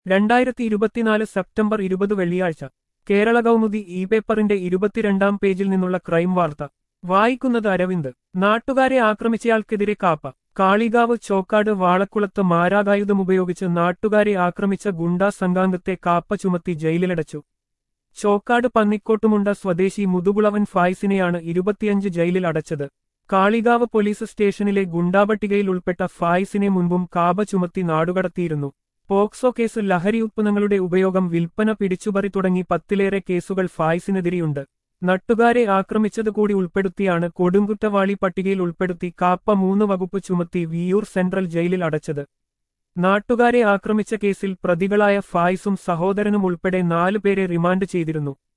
രണ്ടായിരത്തി ഇരുപത്തിനാല് സെപ്റ്റംബർ ഇരുപത് വെള്ളിയാഴ്ച കേരള കൗമുദി ഇ പേപ്പറിന്റെ ഇരുപത്തിരണ്ടാം പേജിൽ നിന്നുള്ള ക്രൈം വാർത്ത വായിക്കുന്നത് അരവിന്ദ് നാട്ടുകാരെ ആക്രമിച്ചയാൾക്കെതിരെ കാപ്പ കാളികാവ് ചോക്കാട് വാളക്കുളത്ത് മാരാകായുധമുപയോഗിച്ച് നാട്ടുകാരെ ആക്രമിച്ച ഗുണ്ടാ സംഘാംഗത്തെ കാപ്പ ചുമത്തി ജയിലിലടച്ചു ചോക്കാട് പന്നിക്കോട്ടുമുണ്ട സ്വദേശി മുതുകുളവൻ ഫായിസിനെയാണ് ഇരുപത്തിയഞ്ച് ജയിലിൽ അടച്ചത് കാളികാവ് പോലീസ് സ്റ്റേഷനിലെ ഗുണ്ടാപട്ടികയിൽ ഉൾപ്പെട്ട ഫായിസിനെ മുൻപും കാബ ചുമത്തി നാടുകടത്തിയിരുന്നു പോക്സോ കേസ് ലഹരി ഉത്പന്നങ്ങളുടെ ഉപയോഗം വിൽപ്പന പിടിച്ചുപറി തുടങ്ങി പത്തിലേറെ കേസുകൾ ഫായിസിനെതിരെയുണ്ട് നട്ടുകാരെ ആക്രമിച്ചത് കൂടി ഉൾപ്പെടുത്തിയാണ് കൊടുങ്കുറ്റവാളി പട്ടികയിൽ ഉൾപ്പെടുത്തി കാപ്പ മൂന്ന് വകുപ്പ് ചുമത്തി വിയൂർ സെൻട്രൽ ജയിലിൽ അടച്ചത് നാട്ടുകാരെ ആക്രമിച്ച കേസിൽ പ്രതികളായ ഫായിസും സഹോദരനും ഉൾപ്പെടെ നാലുപേരെ റിമാൻഡ് ചെയ്തിരുന്നു